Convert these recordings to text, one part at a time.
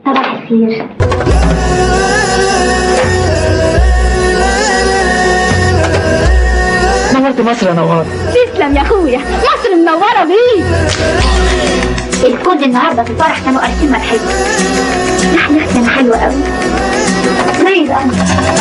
صباح الخير نورت مصر يا نوار تسلم يا اخويا مصر منوره بيك الكل النهارده في الفرح كانوا قارشين ملحمه احنا اختنا حلوه قوي زي القمر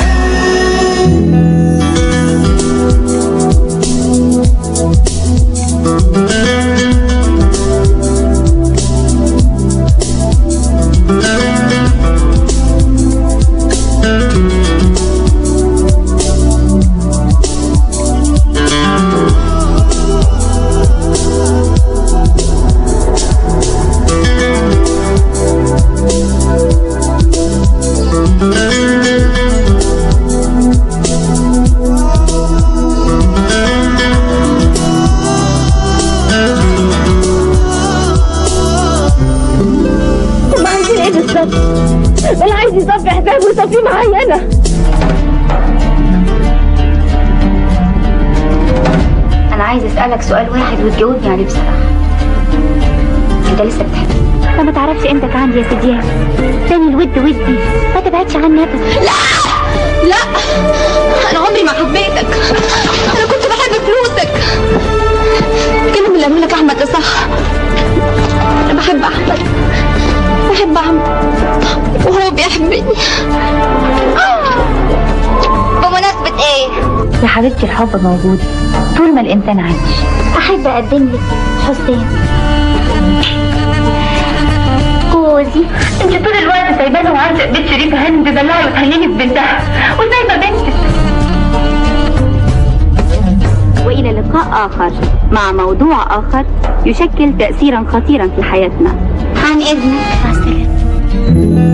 هم عايزين ايه بالظبط؟ اللي عايز يصفي حسابه يصفيه معايا انا انا عايز اسالك سؤال واحد وتجاوبني عليه بصراحه انت لسه بتحبني انت ما تعرفش قيمتك عندي يا سيديان تاني الود ودي ما تبعدش عني ابدا لا انا عمري ما حبيتك انا كنت بحب فلوسك الكلام اللي قاله لك احمد ده صح انا بحب احمد بحب عمرو وهو بيحبني بمناسبه ايه يا حبيبتي الحب موجود طول ما الإنسان عايش احب اقدم لك حسين جوزي انت طول الوقت سايبانه وعايزه بنت شريف هانم تدلعي وتهنيني ببنتها وسايبه بنتك وإلى لقاء آخر مع موضوع آخر يشكل تأثيرا خطيرا في حياتنا عن اذنك مع السلامه